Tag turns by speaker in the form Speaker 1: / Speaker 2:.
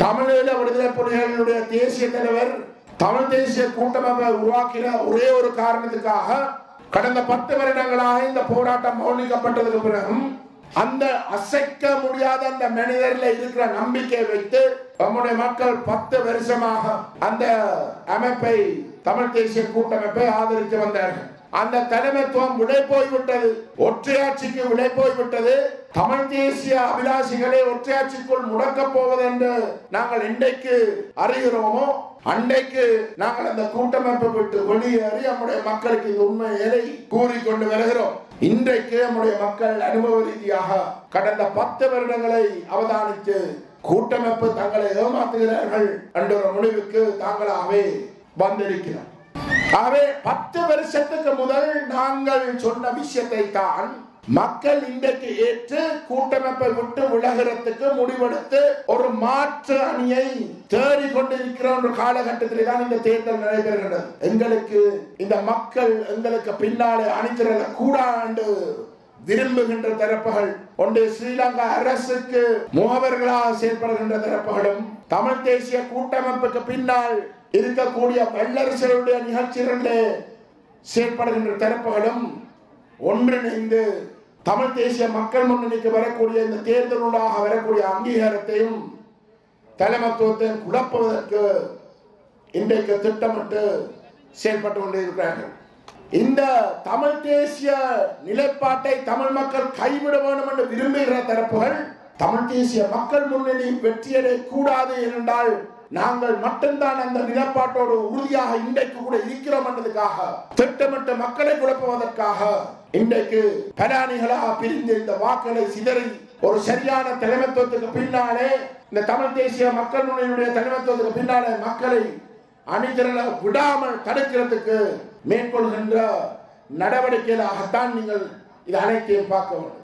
Speaker 1: தமிழீழ விடுதலை புலிகளுடைய தேசிய தலைவர் தமிழ் தேசிய கூட்டமைப்பை உருவாக்கின ஒரே ஒரு காரணத்துக்காக கடந்த பத்து வருடங்களாக இந்த போராட்டம் மௌனிக்கப்பட்டதுக்கு பிறகும் அந்த அசைக்க முடியாத அந்த மனிதர்ல இருக்கிற நம்பிக்கை வைத்து நம்முடைய மக்கள் பத்து வருஷமாக அந்த அமைப்பை தமிழ் தேசிய கூட்டமைப்பை ஆதரித்து வந்தார்கள் அந்த தலைமைத்துவம் விடை போய்விட்டது ஒற்றையாட்சிக்கு விடை போய்விட்டது தமிழ் தேசிய அபிலாஷிகளை ஒற்றையாட்சிக்குள் முடக்கப் போவது என்று நாங்கள் இன்றைக்கு அறிகிறோமோ அன்றைக்கு நாங்கள் அந்த கூட்டமைப்பை விட்டு வெளியேறி நம்முடைய மக்களுக்கு இந்த உண்மையை கூறிக்கொண்டு வருகிறோம் இன்றைக்கு நம்முடைய மக்கள் அனுபவ ரீதியாக கடந்த பத்து வருடங்களை அவதானித்து கூட்டமைப்பு தங்களை ஏமாத்துகிறார்கள் என்ற ஒரு முடிவுக்கு தாங்களாகவே வந்திருக்கிறோம் ஆகவே பத்து வருஷத்துக்கு முதல் நாங்கள் சொன்ன விஷயத்தை தான் மக்கள் இன்றைக்கு ஏற்று கூட்டமைப்பை விட்டு விலகிறதுக்கு முடிவெடுத்து ஒரு மாற்று அணியை தேடி கொண்டிருக்கிற ஒரு காலகட்டத்திலே தான் இந்த தேர்தல் நடைபெறுகின்றது எங்களுக்கு இந்த மக்கள் எங்களுக்கு பின்னாலே அணிதிரள கூடாண்டு விரும்புகின்ற தரப்புகள் ஒன்று ஸ்ரீலங்கா அரசுக்கு முகவர்களாக செயல்படுகின்ற தரப்புகளும் தமிழ் தேசிய கூட்டமைப்புக்கு பின்னால் இருக்கக்கூடிய வல்லரசர்களுடைய நிகழ்ச்சிகளிலே செயல்படுகின்ற தரப்புகளும் ஒன்றிணைந்து தமிழ் தேசிய மக்கள் முன்னணிக்கு வரக்கூடிய இந்த தேர்தலூடாக வரக்கூடிய அங்கீகாரத்தையும் தலைமத்துவத்தையும் குழப்புவதற்கு இன்றைக்கு திட்டமிட்டு செயல்பட்டு கொண்டிருக்கிறார்கள் இந்த தமிழ் தேசிய நிலைப்பாட்டை தமிழ் மக்கள் கைவிட வேண்டும் என்று விரும்புகிற தரப்புகள் தமிழ் தேசிய மக்கள் முன்னணி வெற்றியடை கூடாது என்றால் நாங்கள் மட்டும்தான் அந்த நிலப்பாட்டோடு உறுதியாக இன்றைக்கு கூட இருக்கிறோம் என்பதற்காக திட்டமிட்ட மக்களை குழப்புவதற்காக இன்றைக்கு பலானிகளாக பிரிந்து இந்த வாக்களை சிதறி ஒரு சரியான தலைமைத்துவத்துக்கு பின்னாலே இந்த தமிழ் தேசிய மக்கள் முன்னணியுடைய தலைமைத்துவத்துக்கு பின்னாலே மக்களை அணிதிரள விடாமல் தடுக்கிறதுக்கு மேற்கொள்கின்ற நடவடிக்கைகளாகத்தான் நீங்கள் இது அனைத்தையும் பார்க்க வேண்டும்